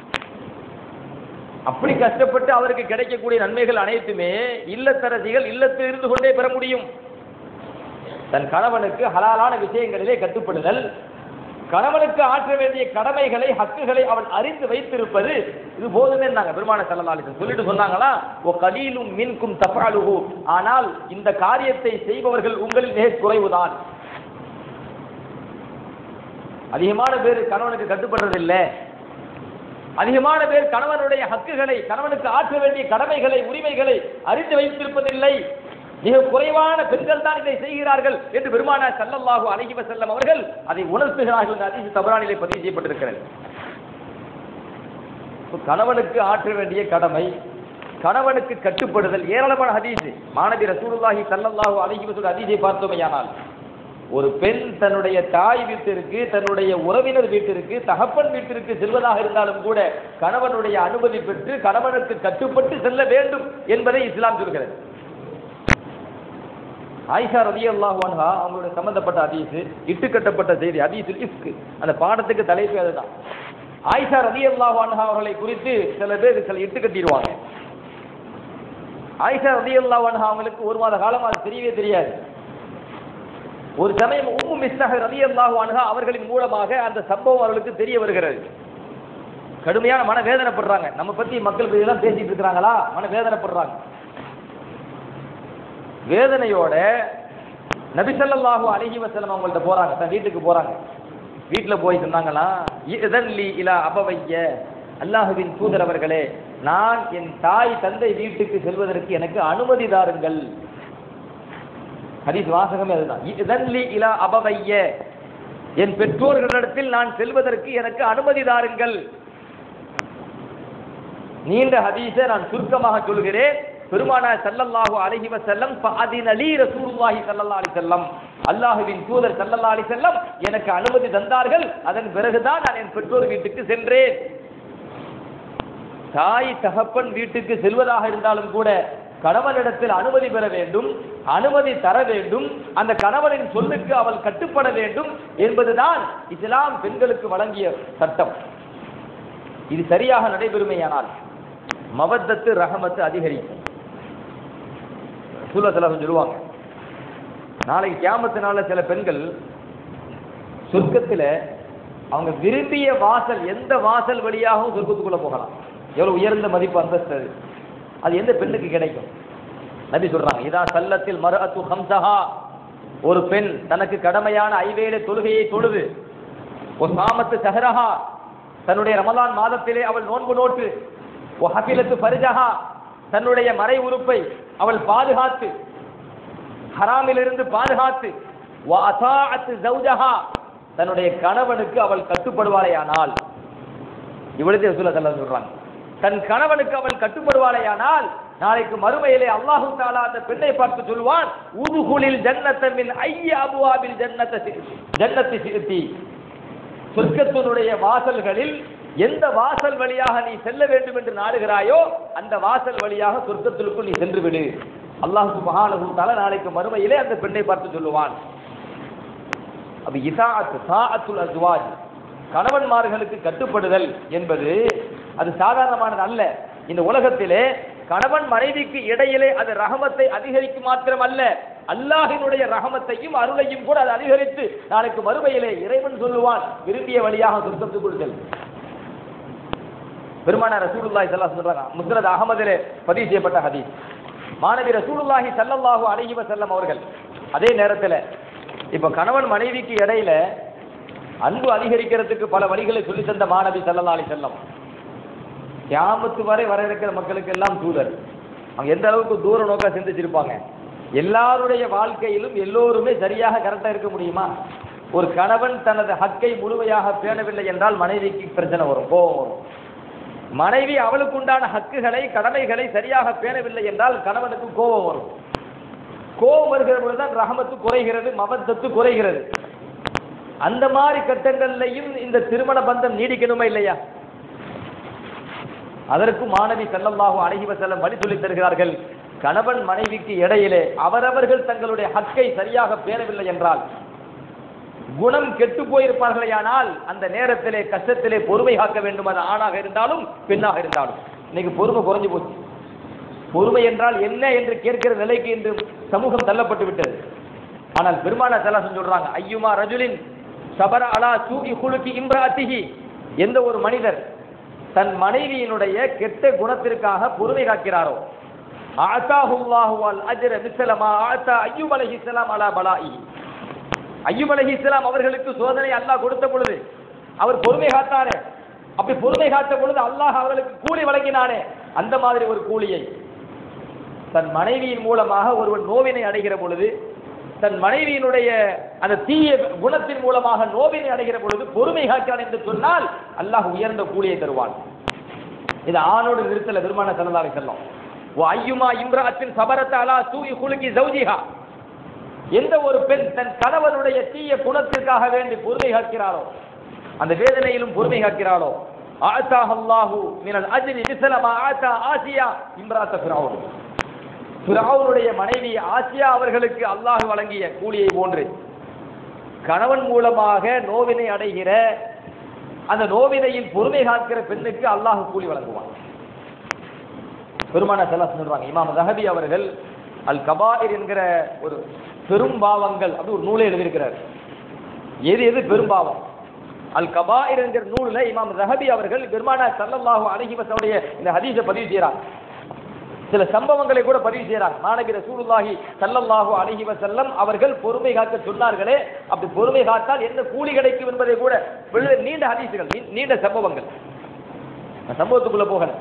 அப்படி கஷ்டப்பட்டு அவருக்கு கிடைக்கக்கூடிய நன்மைகள் அனைத்துமே இல்லத்தரசிகள் இல்லத்தில் இருந்து கொண்டே பெற முடியும் தன் கணவனுக்கு ஹலாலான விஷயங்களிலே கட்டுப்படுதல் கணவனுக்கு ஆற்ற வேண்டிய கடமைகளை ஹக்குகளை அவன் அறிந்து வைத்திருப்பது இது போதுமே நாங்க பெருமான செல்லலாளிசன் சொல்லிட்டு சொன்னாங்களா ஓ கலீலும் மின்கும் தப்பாலுகு ஆனால் இந்த காரியத்தை செய்பவர்கள் உங்களில் மிக குறைவுதான் அதிகமான பேர் கணவனுக்கு கட்டுப்படுறதில்லை அதிகமான பேர் கணவனுடைய ஹக்குகளை கணவனுக்கு ஆற்ற வேண்டிய கடமைகளை உரிமைகளை அறிந்து வைத்திருப்பதில்லை மிக குறைவான பெண்கள் தான் இதை செய்கிறார்கள் என்று பெருமானார் ஸல்லல்லாஹு அலைஹி வஸல்லம் அவர்கள் அதை உணர்த்துகிறார்கள் இந்த ஹதீஸ் தபரானிலே பதிவு செய்யப்பட்டிருக்கிறது இப்ப கணவனுக்கு ஆற்ற வேண்டிய கடமை கணவனுக்கு கட்டுப்படுதல் ஏராளமான ஹதீஸ் மாணவி ரசூலுல்லாஹி ஸல்லல்லாஹு அலைஹி வஸல்லம் ஹதீஸை பார்த்தோமேயானால் ஒரு பெண் தன்னுடைய தாய் வீட்டிற்கு தன்னுடைய உறவினர் வீட்டிற்கு தகப்பன் வீட்டிற்கு செல்வதாக இருந்தாலும் கூட கணவனுடைய அனுமதி பெற்று கணவனுக்கு கட்டுப்பட்டு செல்ல வேண்டும் என்பதை இஸ்லாம் சொல்கிறது ஆயிஷா ரதி அல்லாஹ் அன்ஹா அவங்களுடைய சம்பந்தப்பட்ட ஹதீஸ் இட்டுக்கட்டப்பட்ட செய்தி ஹதீஸுல் இஃப்க் அந்த பாடத்துக்கு தலைப்பு அதுதான் ஆயிஷா ரதி அல்லாஹ் அன்ஹா அவர்களை குறித்து சில பேர் சில இட்டு கட்டிடுவாங்க ஆயிஷா ரதி அல்லாஹ் அன்ஹா அவங்களுக்கு ஒரு மாத காலம் அது தெரியவே தெரியாது ஒரு சமயம் உம்மு மிஸ்ஸாக ரதி அல்லாஹ் அன்ஹா அவர்களின் மூலமாக அந்த சம்பவம் அவர்களுக்கு தெரிய வருகிறது கடுமையான மன வேதனைப்படுறாங்க நம்ம பத்தி மக்கள் இதெல்லாம் பேசிட்டு இருக்கிறாங்களா மன வேதனைப்படுறாங்க வேதனையோட நபி ஸல்லல்லாஹு அலைஹி வஸல்லம் அவங்கள்ட்ட போறாங்க தன் வீட்டுக்கு போறாங்க வீட்டுல போய் சொன்னாங்களா இதல்லி இலா அபவைய அல்லாஹுவின் தூதர் அவர்களே நான் என் தாய் தந்தை வீட்டுக்கு செல்வதற்கு எனக்கு அனுமதி தாருங்கள் ஹதீஸ் வாசகமே அதுதான் இதல்லி இலா அபவைய என் பெற்றோர்களிடத்தில் நான் செல்வதற்கு எனக்கு அனுமதி தாருங்கள் நீண்ட ஹதீஸை நான் சுருக்கமாக சொல்கிறேன் பெருமானார் ஸல்லல்லாஹு அலைஹி வஸல்லம் ஃபஅதினலி ரசூலுல்லாஹி ஸல்லல்லாஹு அலைஹி வஸல்லம் அல்லாஹ்வின் தூதர் ஸல்லல்லாஹு அலைஹி வஸல்லம் எனக்கு அனுமதி தந்தார்கள் அதன் பிறகுதான் நான் என் பெற்றோர் வீட்டுக்கு சென்றேன் தாய் தகப்பன் வீட்டுக்கு செல்வதாக இருந்தாலும் கூட கணவனிடத்தில் அனுமதி பெற வேண்டும் அனுமதி தர வேண்டும் அந்த கணவனின் சொல்லுக்கு அவள் கட்டுப்பட வேண்டும் என்பதுதான் இஸ்லாம் பெண்களுக்கு வழங்கிய சட்டம் இது சரியாக நடைபெறுமையானால் மவத்தத்து ரஹமத்து அதிகரிக்கும் சூழத்தில் சொல்லுவாங்க நாளைக்கு கியாமத்தினால சில பெண்கள் சொர்க்கத்தில் அவங்க விரும்பிய வாசல் எந்த வாசல் வழியாகவும் சொர்க்கத்துக்குள்ள போகலாம் எவ்வளவு உயர்ந்த மதிப்பு அந்தஸ்து அது அது எந்த பெண்ணுக்கு கிடைக்கும் நபி சொல்றாங்க இதா சல்லத்தில் மரஅத்து ஹம்சஹா ஒரு பெண் தனக்கு கடமையான ஐவேளை தொழுகையை தொழுது ஒரு சாமத்து சஹரஹா தன்னுடைய ரமலான் மாதத்திலே அவள் நோன்பு நோட்டு ஓ ஹபிலத்து பரிஜஹா தன்னுடைய மறை உறுப்பை அவள் பாதுகாத்து ஹராமிலிருந்து பாதுகாத்து வ அசாஅத்து ஜௌஜஹா தன்னுடைய கணவனுக்கு அவள் கட்டுப்படுவாளேயானால் இவ்வளவு சொல்ல சொல்றாங்க தன் கணவனுக்கு அவள் கட்டுப்படுவாளேயானால் நாளைக்கு மறுமையிலே அல்லாஹு தாலா அந்த பெண்ணை பார்த்து சொல்வான் உதுகுலில் ஜன்னத்தமின் ஐய அபுவாபில் ஜன்னத்தை ஜன்னத்தி சிறுத்தி சொர்க்கத்தினுடைய வாசல்களில் எந்த வாசல் வழியாக நீ செல்ல வேண்டும் என்று நாடுகிறாயோ அந்த வாசல் வழியாக சொர்க்கத்திற்குள் நீ சென்று விடு அல்லாஹு சுபஹானஹு தஆலா நாளைக்கு மறுமையிலே அந்த பெண்ணை பார்த்து சொல்லுவான் அப்ப இசாஅத் சாஅத்துல் அஸ்வாஜ் கணவன்மார்களுக்கு கட்டுப்படுதல் என்பது அது சாதாரணமானது அல்ல இந்த உலகத்திலே கணவன் மனைவிக்கு இடையிலே அது ரஹமத்தை அதிகரிக்கும் மாத்திரம் அல்ல அல்லாஹினுடைய ரஹமத்தையும் அருளையும் கூட அது அதிகரித்து நாளைக்கு மறுமையிலே இறைவன் சொல்லுவான் விரும்பிய வழியாக சொர்க்கத்துக்குள் செல் பெருமானார் ரசூலுல்லாஹி ஸல்லல்லாஹு அலைஹி சொல்றாங்க முஸ்னத் அகமதிலே பதிவு செய்யப்பட்ட ஹதீஸ் மாணவி ரசூலுல்லாஹி ஸல்லல்லாஹு அலைஹி வஸல்லம் அவர்கள் அதே நேரத்தில் இப்ப கணவன் மனைவிக்கு இடையில அன்பு அதிகரிக்கிறதுக்கு பல வழிகளை சொல்லி தந்த மாணவி ஸல்லல்லாஹு அலைஹி வஸல்லம் கியாமத்து வரை வர இருக்கிற மக்களுக்கு எல்லாம் தூதர் அவங்க எந்த அளவுக்கு தூர நோக்க சிந்திச்சிருப்பாங்க எல்லாருடைய வாழ்க்கையிலும் எல்லோருமே சரியாக கரெக்டா இருக்க முடியுமா ஒரு கணவன் தனது ஹக்கை முழுமையாக பேணவில்லை என்றால் மனைவிக்கு பிரச்சனை வரும் கோபம் வரும் மனைவி அவளுக்கு உண்டான ஹக்குகளை கடமைகளை சரியாக பேணவில்லை என்றால் கணவனுக்கு கோபம் வரும் கோபம் வருகிற பொழுதுதான் ரஹமத்து குறைகிறது மபத்தத்து குறைகிறது அந்த மாதிரி கட்டங்கள்லையும் இந்த திருமண பந்தம் நீடிக்கணுமா இல்லையா அதற்கு மாணவி ஸல்லல்லாஹு அலைஹி வஸல்லம் வழி சொல்லித் தருகிறார்கள் கணவன் மனைவிக்கு இடையிலே அவரவர்கள் தங்களுடைய ஹக்கை சரியாக பேணவில்லை என்றால் குணம் கெட்டு போயிருப்பார்களேயானால் அந்த நேரத்திலே கஷ்டத்திலே பொறுமை காக்க வேண்டும் அது ஆணாக இருந்தாலும் பெண்ணாக இருந்தாலும் இன்னைக்கு பொறுமை குறைஞ்சு போச்சு பொறுமை என்றால் என்ன என்று கேட்கிற நிலைக்கு இன்று சமூகம் தள்ளப்பட்டு விட்டது ஆனால் பெருமான சலாசம் சொல்றாங்க ஐயுமா ரஜுலின் சபர அலா சூகி குலுக்கி இம்ராத்திஹி எந்த ஒரு மனிதர் தன் மனைவியினுடைய கெட்ட குணத்திற்காக பொறுமை காக்கிறாரோ ஆத்தாஹுல்லாஹு அல் அஜ்ர மிஸ்லமா ஆத்தா அய்யூப் அலைஹிஸ்ஸலாம் அலா பலாஇ ஐயூப் அலைஹிஸ்ஸலாம் அவர்களுக்கு சோதனை அல்லாஹ் கொடுத்த பொழுது அவர் பொறுமை காத்தாரே அப்படி பொறுமை காத்த பொழுது அல்லாஹ் அவர்களுக்கு கூலி வழங்கினானே அந்த மாதிரி ஒரு கூலியை தன் மனைவியின் மூலமாக ஒருவன் நோவினை அடைகிற பொழுது தன் மனைவியினுடைய அந்த தீய குணத்தின் மூலமாக நோவினை அடைகிற பொழுது பொறுமை காக்கிறான் என்று சொன்னால் அல்லாஹ் உயர்ந்த கூலியை தருவான் இது ஆணோடு நிறுத்தல பெருமான செல்லதாவை செல்லும் ஓ ஐயுமா இம்ராத்தின் சபரத்த அலா தூய் குலுக்கி ஜௌஜிஹா எந்த ஒரு பெண் தன் கணவனுடைய தீய குணத்திற்காக வேண்டி பொறுமை காக்கிறாரோ அந்த வேதனையிலும் பொறுமை காக்கிறாளோ ஆத்தா அல்லாஹு மினல் அஜ்ரி மிஸ்லமா ஆத்தா ஆசியா இம்ராத்த ஃபிரௌன் ஃபிரௌனுடைய மனைவி ஆசியா அவர்களுக்கு அல்லாஹ் வழங்கிய கூலியை போன்று கணவன் மூலமாக நோவினை அடைகிற அந்த நோவினையில் பொறுமை காக்கிற பெண்ணுக்கு அல்லாஹ் கூலி வழங்குவான் பெருமான செல்லா சொல்றாங்க இமாம் ரஹபி அவர்கள் அல் கபாயிர் என்கிற ஒரு பெரும் பாவங்கள் அப்படி ஒரு நூலை எழுதியிருக்கிறார் எது எது பெரும்பாவம் அல் கபாயிர் என்கிற நூலில் இமாம் ரஹபி அவர்கள் பெருமானா சல்லல்லாஹு அலைஹி வஸல்லுடைய இந்த ஹதீஸை பதிவு செய்கிறார் சில சம்பவங்களை கூட பதிவு செய்யறாங்க நாளைக்கு ரசூலுல்லாஹி ஸல்லல்லாஹு அலைஹி வஸல்லம் அவர்கள் பொறுமை காக்க சொன்னார்களே அப்படி பொறுமை காத்தால் என்ன கூலி கிடைக்கும் என்பதை கூட வெள்ள நீண்ட ஹதீசுகள் நீ- நீண்ட சம்பவங்கள் நான் சம்பவத்துக்குள்ள போகல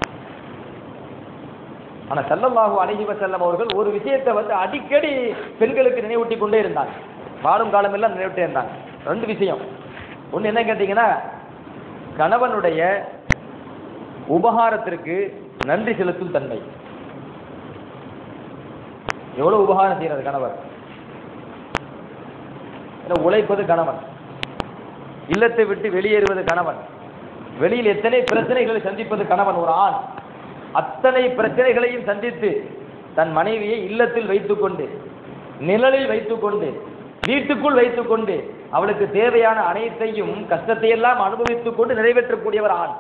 ஆனா ஸல்லல்லாஹு அலைஹி வஸல்லம் அவர்கள் ஒரு விஷயத்தை வந்து அடிக்கடி பெண்களுக்கு நினைவூட்டி கொண்டே இருந்தாங்க வாழும் காலம் எல்லாம் நினைவூட்டே இருந்தாங்க ரெண்டு விஷயம் ஒண்ணு என்ன கேட்டீங்கன்னா கணவனுடைய உபகாரத்திற்கு நன்றி செலுத்தும் தன்மை எவ்வளவு உபகாரம் செய்யறது கணவர் ஏன்னா, உழைப்பது கணவன் இல்லத்தை விட்டு வெளியேறுவது கணவன் வெளியில் எத்தனை பிரச்சனைகளை சந்திப்பது கணவன் ஒரு ஆண் அத்தனை பிரச்சனைகளையும் சந்தித்து தன் மனைவியை இல்லத்தில் வைத்துக்கொண்டு நிழலில் வைத்துக்கொண்டு வீட்டுக்குள் வைத்துக்கொண்டு அவளுக்கு தேவையான அனைத்தையும் கஷ்டத்தையெல்லாம் அனுபவித்துக் கொண்டு நிறைவேற்றக்கூடியவர் ஆண்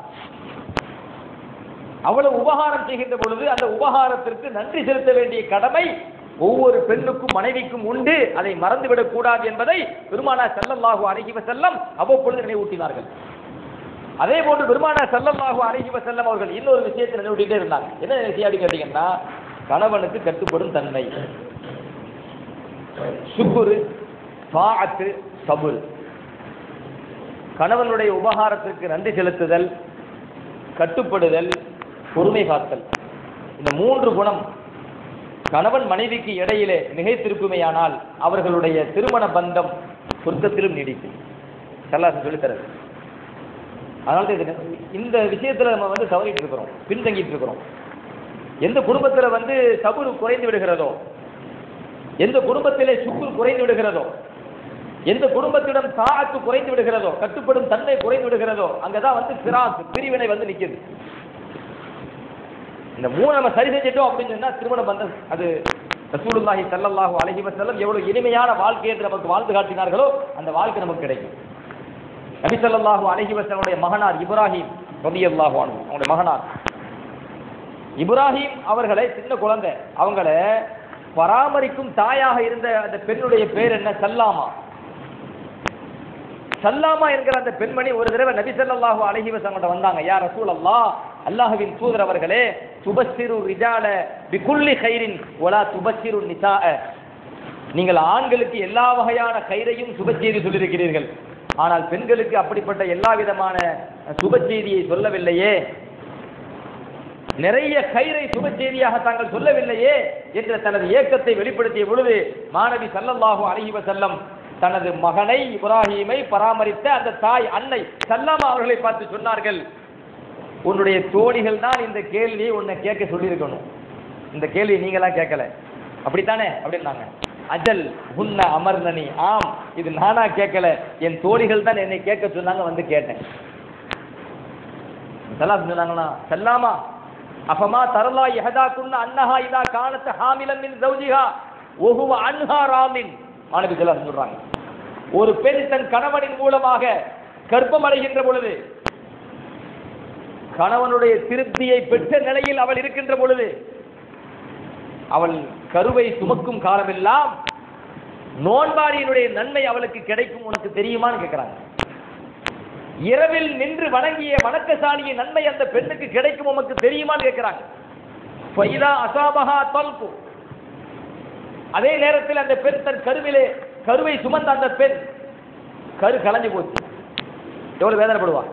அவ்வளவு உபகாரம் செய்கின்ற பொழுது அந்த உபகாரத்திற்கு நன்றி செலுத்த வேண்டிய கடமை ஒவ்வொரு பெண்ணுக்கும் மனைவிக்கும் உண்டு அதை மறந்துவிடக் கூடாது என்பதை பெருமானா ஸல்லல்லாஹு அலைஹி வஸல்லம் அவ்வப்பொழுது நினைவூட்டினார்கள் அதே போன்று பெருமானா ஸல்லல்லாஹு அலைஹி வஸல்லம் அவர்கள் இன்னொரு விஷயத்தை நினைவூட்டிட்டே இருந்தாங்க என்ன விஷயம் அப்படின்னு கேட்டீங்கன்னா கணவனுக்கு கட்டுப்படும் தன்மை சுக்குரு தாஅத்து சபுர் கணவனுடைய உபகாரத்திற்கு நன்றி செலுத்துதல் கட்டுப்படுதல் பொறுமை காத்தல் இந்த மூன்று குணம் கணவன் மனைவிக்கு இடையிலே மிகைத்திருக்குமேயானால் அவர்களுடைய திருமண பந்தம் சொர்க்கத்திலும் நீடிக்கும் சல்லாசன் சொல்லித்தரது அதனால தான் இது இந்த விஷயத்துல நம்ம வந்து தவறிட்டு இருக்கிறோம் பின்தங்கிட்டு இருக்கிறோம் எந்த குடும்பத்துல வந்து சபுரு குறைந்து விடுகிறதோ எந்த குடும்பத்திலே சுக்குர் குறைந்து விடுகிறதோ எந்த குடும்பத்திடம் தாத்து குறைந்து விடுகிறதோ கட்டுப்படும் தன்மை குறைந்து விடுகிறதோ அங்கதான் வந்து பிராஸ் பிரிவினை வந்து நிக்குது இந்த மூணு நம்ம சரி செஞ்சிட்டோம் அப்படின்னு சொன்னா திருமண பந்தம் அது ரசூலுல்லாஹி ஸல்லல்லாஹு அலைஹி வஸல்லம் எவ்வளவு இனிமையான வாழ்க்கை என்று நமக்கு வாழ்ந்து காட்டினார்களோ அந்த வாழ்க்கை நமக்கு கிடைக்கும் நபி ஸல்லல்லாஹு அலைஹி வஸல்லுடைய மகனார் இப்ராஹிம் ரலியல்லாஹு அன்ஹு அவங்களுடைய மகனார் இப்ராஹிம் அவர்களை சின்ன குழந்தை அவங்கள பராமரிக்கும் தாயாக இருந்த அந்த பெண்ணுடைய பேர் என்ன சல்லாமா சல்லாமா என்கிற அந்த பெண்மணி ஒரு தடவை நபி ஸல்லல்லாஹு அலைஹி வஸல்லம் வந்தாங்க யா ரசூலல்லாஹ் அல்லாஹ்வின் தூதர் அவர்களே துபஸ்ஸிரு ரிஜால பிகுல்லி கைரின் வலா துபஸ்ஸிரு நிசாஅ நீங்கள் ஆண்களுக்கு எல்லா வகையான கயிறையும் சுப செய்தி சொல்லியிருக்கிறீர்கள் ஆனால் பெண்களுக்கு அப்படிப்பட்ட எல்லா விதமான சுப செய்தியை சொல்லவில்லையே நிறைய கயிறை சுப செய்தியாக தாங்கள் சொல்லவில்லையே என்ற தனது ஏக்கத்தை வெளிப்படுத்திய பொழுது மாணவி சல்லல்லாஹு அலைஹி வஸல்லம் தனது மகனை இப்ராஹீமை பராமரித்த அந்த தாய் அன்னை சல்லாமா அவர்களை பார்த்து சொன்னார்கள் உன்னுடைய தோழிகள் தான் இந்த கேள்வியை உன்னை கேட்க சொல்லியிருக்கணும் இந்த கேள்வி நீங்களா கேட்கல அப்படித்தானே அப்படின்னாங்க அஜல் உன்ன அமர்னனி ஆம் இது நானா கேட்கல என் தோழிகள் தான் என்னை கேட்க சொன்னாங்க வந்து கேட்டேன் சலாம் சொன்னாங்களா செல்லாமா அஃபமா தரலா யஹதா குன்ன அன்னஹா இதா கானத் ஹாமிலம் மின் ஜௌஜிஹா ஒஹுவ அன்ஹா ராமின் மாணவி செல்லாம் சொல்றாங்க ஒரு பெண் தன் கணவனின் மூலமாக கர்ப்பம் அடைகின்ற பொழுது கணவனுடைய திருப்தியை பெற்ற நிலையில் அவள் இருக்கின்ற பொழுது அவள் கருவை சுமக்கும் காலமெல்லாம் நோன்பாடியினுடைய நன்மை அவளுக்கு கிடைக்கும் உனக்கு தெரியுமான்னு கேட்கிறாங்க இரவில் நின்று வணங்கிய வணக்கசாலியின் நன்மை அந்த பெண்ணுக்கு கிடைக்கும் உமக்கு தெரியுமான்னு கேட்கிறாங்க ஃபைதா அசாபஹா தல்கு அதே நேரத்தில் அந்த பெண் தன் கருவிலே கருவை சுமந்த அந்த பெண் கரு கலைஞ்சு போச்சு எவ்வளவு வேதனைப்படுவா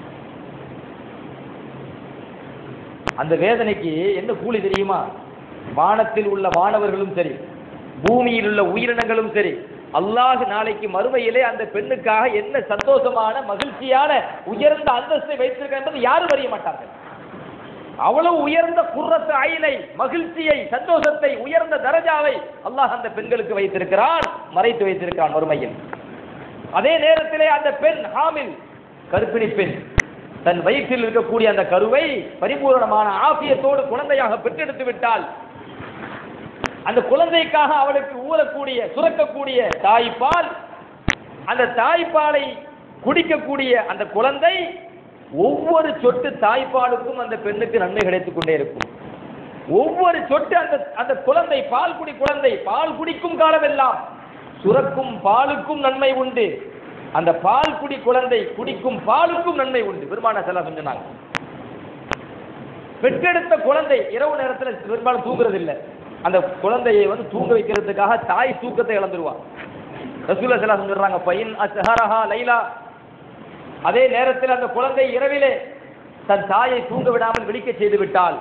அந்த வேதனைக்கு என்ன கூலி தெரியுமா வானத்தில் உள்ள வானவர்களும் சரி பூமியில் உள்ள உயிரினங்களும் சரி அல்லாஹ் நாளைக்கு மறுமையிலே அந்த பெண்ணுக்காக என்ன சந்தோஷமான மகிழ்ச்சியான உயர்ந்த அந்தஸ்தை வைத்திருக்க என்பது யாரும் அறிய மாட்டார்கள் அவ்வளவு உயர்ந்த குர்ரத்து அயிலை மகிழ்ச்சியை சந்தோஷத்தை உயர்ந்த தரஜாவை அல்லாஹ் அந்த பெண்களுக்கு வைத்திருக்கிறான் மறைத்து வைத்திருக்கிறான் மறுமையில் அதே நேரத்திலே அந்த பெண் ஹாமில் கர்ப்பிணி பெண் தன் வயிற்றில் இருக்கக்கூடிய அந்த கருவை பரிபூரணமான ஆசியத்தோடு குழந்தையாக பெற்றெடுத்து விட்டால் அந்த குழந்தைக்காக அவளுக்கு ஊறக்கூடிய சுரக்கக்கூடிய தாய்ப்பால் அந்த தாய்ப்பாலை குடிக்கக்கூடிய அந்த குழந்தை ஒவ்வொரு சொட்டு தாய்ப்பாலுக்கும் அந்த பெண்ணுக்கு நன்மை கிடைத்துக் கொண்டே இருக்கும் ஒவ்வொரு சொட்டு அந்த அந்த குழந்தை பால் குடி குழந்தை பால் குடிக்கும் காலமெல்லாம் சுரக்கும் பாலுக்கும் நன்மை உண்டு அந்த பால் குடி குழந்தை குடிக்கும் பாலுக்கும் நன்மை உண்டு பெருமான செல்ல சொன்னாங்க பெற்றெடுத்த குழந்தை இரவு நேரத்தில் பெரும்பாலும் தூங்குறது இல்லை அந்த குழந்தையை வந்து தூங்க வைக்கிறதுக்காக தாய் தூக்கத்தை இழந்துருவான் ரசூல்லா ஸல்லல்லாஹு சொல்றாங்க பையன் அஸ்ஹரஹா லைலா அதே நேரத்தில் அந்த குழந்தை இரவிலே தன் தாயை தூங்க விடாமல் விழிக்க செய்து விட்டால்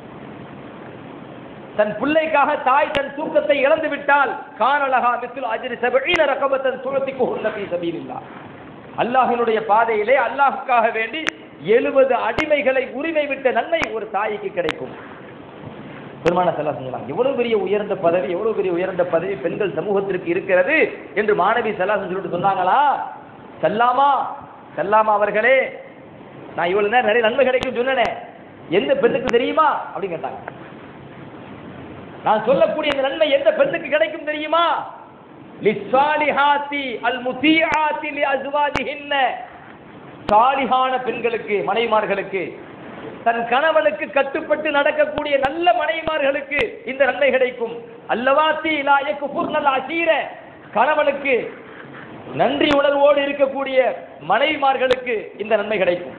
தன் பிள்ளைக்காக தாய் தன் தூக்கத்தை இழந்து விட்டால் கானலகா மித்துல் அஜ்ரி சபீன ரகபத்தன் சுழத்தி குஹுன்னபி சபீலில்லா அல்லாஹ்வினுடைய பாதையிலே அல்லாஹ்வுக்காக வேண்டி எழுபது அடிமைகளை உரிமை விட்ட நன்மை ஒரு தாய்க்கு கிடைக்கும் பெருமான செல்லா சொன்னாங்க எவ்வளவு பெரிய உயர்ந்த பதவி எவ்வளவு பெரிய உயர்ந்த பதவி பெண்கள் சமூகத்திற்கு இருக்கிறது என்று மாணவி செல்லா சொல்லிட்டு சொன்னாங்களா செல்லாமா செல்லாமா அவர்களே நான் இவ்வளவு நேரம் நிறைய நன்மை கிடைக்கும் சொன்னேனே எந்த பெண்ணுக்கு தெரியுமா அப்படின்னு கேட்டாங்க நான் சொல்லக்கூடிய இந்த நன்மை எந்த பெண்ணுக்கு கிடைக்கும் தெரியுமா லிஸ்ஸாலிஹாத்தி அல் முத்தீஆத்தி லி அஸ்வாஜிஹின்ன சாலிஹான பெண்களுக்கு மனைவிமார்களுக்கு தன் கணவனுக்கு கட்டுப்பட்டு நடக்கக்கூடிய நல்ல மனைவிமார்களுக்கு இந்த நன்மை கிடைக்கும் அல்லவாத்தி லா யக்ஃபுர்னல் அசீர கணவனுக்கு நன்றி உணர்வோடு இருக்கக்கூடிய மனைவிமார்களுக்கு இந்த நன்மை கிடைக்கும்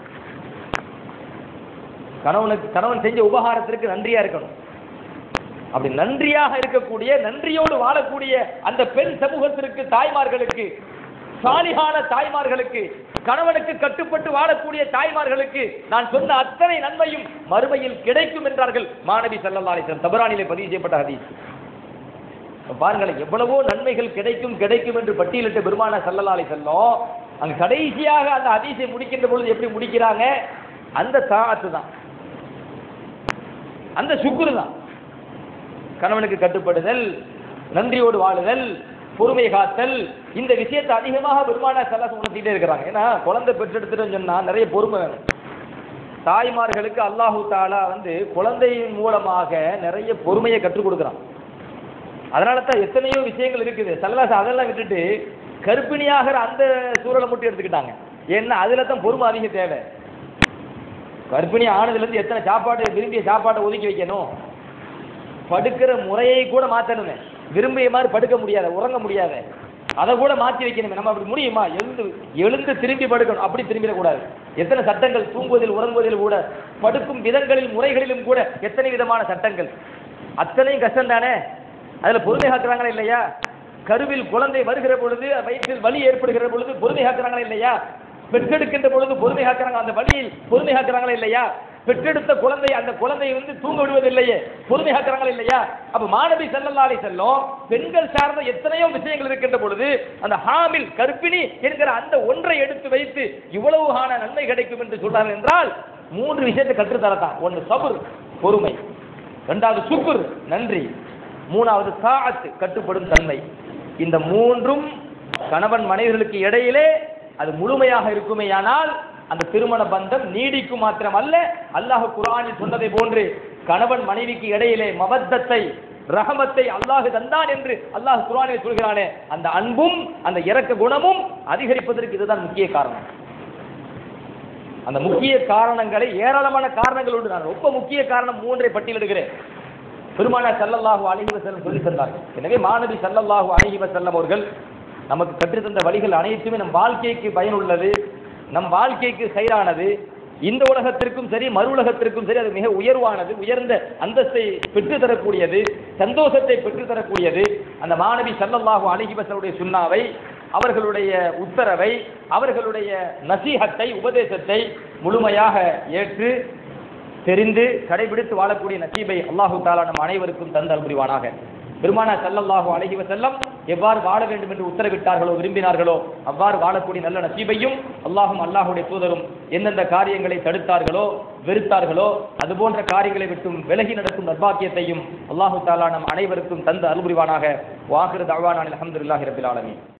கணவனுக்கு கணவன் செஞ்ச உபகாரத்திற்கு நன்றியா இருக்கணும் அப்படி நன்றியாக இருக்கக்கூடிய நன்றியோடு வாழக்கூடிய அந்த பெண் சமூகத்திற்கு தாய்மார்களுக்கு சாலிகான தாய்மார்களுக்கு கணவனுக்கு கட்டுப்பட்டு வாழக்கூடிய தாய்மார்களுக்கு நான் சொன்ன அத்தனை நன்மையும் மறுமையில் கிடைக்கும் என்றார்கள் மாணவி சல்லல்லா அலிஸ்லாம் தபரானிலே பதிவு செய்யப்பட்ட ஹதீஸ் இப்ப பாருங்களேன் எவ்வளவோ நன்மைகள் கிடைக்கும் கிடைக்கும் என்று பட்டியலிட்ட பெருமான சல்லல்லா அலி செல்லம் அங்க கடைசியாக அந்த ஹதீஸை முடிக்கின்ற பொழுது எப்படி முடிக்கிறாங்க அந்த தாத்து தான் அந்த சுக்குரு தான் கணவனுக்கு கட்டுப்படுதல் நன்றியோடு வாழுதல் பொறுமை காத்தல் இந்த விஷயத்தை அதிகமாக பெருமான செல்லாசம் உணர்த்திட்டே இருக்கிறாங்க ஏன்னா குழந்தை பெற்றெடுத்துட்டு சொன்னா நிறைய பொறுமை வேணும் தாய்மார்களுக்கு அல்லாஹு தாலா வந்து குழந்தையின் மூலமாக நிறைய பொறுமையை கற்றுக் கொடுக்குறான் அதனால தான் எத்தனையோ விஷயங்கள் இருக்குது சல்லாசம் அதெல்லாம் விட்டுட்டு கர்ப்பிணியாகிற அந்த சூழலை மட்டும் எடுத்துக்கிட்டாங்க ஏன்னா அதுல தான் பொறுமை அதிகம் தேவை கர்ப்பிணி ஆனதுலேருந்து எத்தனை சாப்பாடு விரும்பிய சாப்பாட்டை ஒதுக்கி வைக்கணும் படுக்கிற முறையை கூட மாற்றணுமே விரும்பிய மாதிரி படுக்க முடியாத உறங்க முடியாத அதை கூட மாற்றி வைக்கணுமே நம்ம அப்படி முடியுமா எழுந்து எழுந்து திரும்பி படுக்கணும் அப்படி திரும்பிடக்கூடாது எத்தனை சட்டங்கள் தூங்குவதில் உறங்குவதில் கூட படுக்கும் விதங்களில் முறைகளிலும் கூட எத்தனை விதமான சட்டங்கள் அத்தனையும் கஷ்டம் தானே அதில் பொறுமை காக்குறாங்களா இல்லையா கருவில் குழந்தை வருகிற பொழுது வயிற்றில் வலி ஏற்படுகிற பொழுது பொறுமை காக்குறாங்களா இல்லையா பெற்றெடுக்கின்ற பொழுது பொறுமை காக்குறாங்க அந்த வழியில் பொறுமை காக்குறாங்களா இல்லையா பெற்றெடுத்த குழந்தை அந்த குழந்தை வந்து தூங்க விடுவதில்லையே பொறுமை காக்குறாங்களா இல்லையா அப்ப மாணவி செல்லல்லாலை செல்லும் பெண்கள் சார்ந்த எத்தனையோ விஷயங்கள் இருக்கின்ற பொழுது அந்த ஹாமில் கர்ப்பிணி என்கிற அந்த ஒன்றை எடுத்து வைத்து இவ்வளவுகான நன்மை கிடைக்கும் என்று சொல்றார்கள் என்றால் மூன்று விஷயத்தை கற்றுத்தரத்தான் ஒன்று சபுர் பொறுமை இரண்டாவது சுக்குர் நன்றி மூணாவது சாஅத்து கட்டுப்படும் தன்மை இந்த மூன்றும் கணவன் மனைவிகளுக்கு இடையிலே அது முழுமையாக இருக்குமேயானால் அந்த திருமண பந்தம் நீடிக்கும் மாத்திரம் அல்ல அல்லாஹ் குர்ஆனில் சொன்னதை போன்று கணவன் மனைவிக்கு இடையிலே மபத்தத்தை ரஹமத்தை அல்லாஹ் தந்தான் என்று அல்லாஹ் குர்ஆனில் சொல்கிறானே அந்த அன்பும் அந்த இரக்க குணமும் அதிகரிப்பதற்கு இதுதான் முக்கிய காரணம் அந்த முக்கிய காரணங்களை ஏராளமான காரணங்கள் உண்டு நான் ரொம்ப முக்கிய காரணம் மூன்றை பட்டியலிடுகிறேன் பெருமானார் ஸல்லல்லாஹு அலைஹி வஸல்லம் சொல்லி தந்தார்கள் எனவே மாணவி ஸல்லல்லாஹு அலைஹி வஸல்லம் அவர்கள் நமக்கு கற்றுத்தந்த வழிகள் அனைத்துமே நம் வாழ்க்கைக்கு பயனுள்ளது நம் வாழ்க்கைக்கு சைரானது இந்த உலகத்திற்கும் சரி மறு உலகத்திற்கும் சரி அது மிக உயர்வானது உயர்ந்த அந்தஸ்தை பெற்று தரக்கூடியது சந்தோஷத்தை பெற்று தரக்கூடியது அந்த மாணவி ஸல்லல்லாஹு அலைஹி வஸல்லுடைய சுன்னாவை அவர்களுடைய உத்தரவை அவர்களுடைய நசீஹத்தை உபதேசத்தை முழுமையாக ஏற்று தெரிந்து கடைபிடித்து வாழக்கூடிய நசீபை அல்லாஹு தாலா நம் அனைவருக்கும் தந்தல் புரிவானாக பெருமானா ஸல்லல்லாஹு அலைஹி வஸல்லம் எவ்வாறு வாழ வேண்டும் என்று உத்தரவிட்டார்களோ விரும்பினார்களோ அவ்வாறு வாழக்கூடிய நல்ல நசீபையும் அல்லாஹும் அல்லாஹுடைய தூதரும் எந்தெந்த காரியங்களை தடுத்தார்களோ வெறுத்தார்களோ அதுபோன்ற காரியங்களை விட்டும் விலகி நடக்கும் நர்பாக்கியத்தையும் அல்லாஹு தாலா நம் அனைவருக்கும் தந்து அருள்புரிவானாக வாஹிரு தவானான் அல்ஹம்துலில்லாஹி ரபில் ஆலமீன்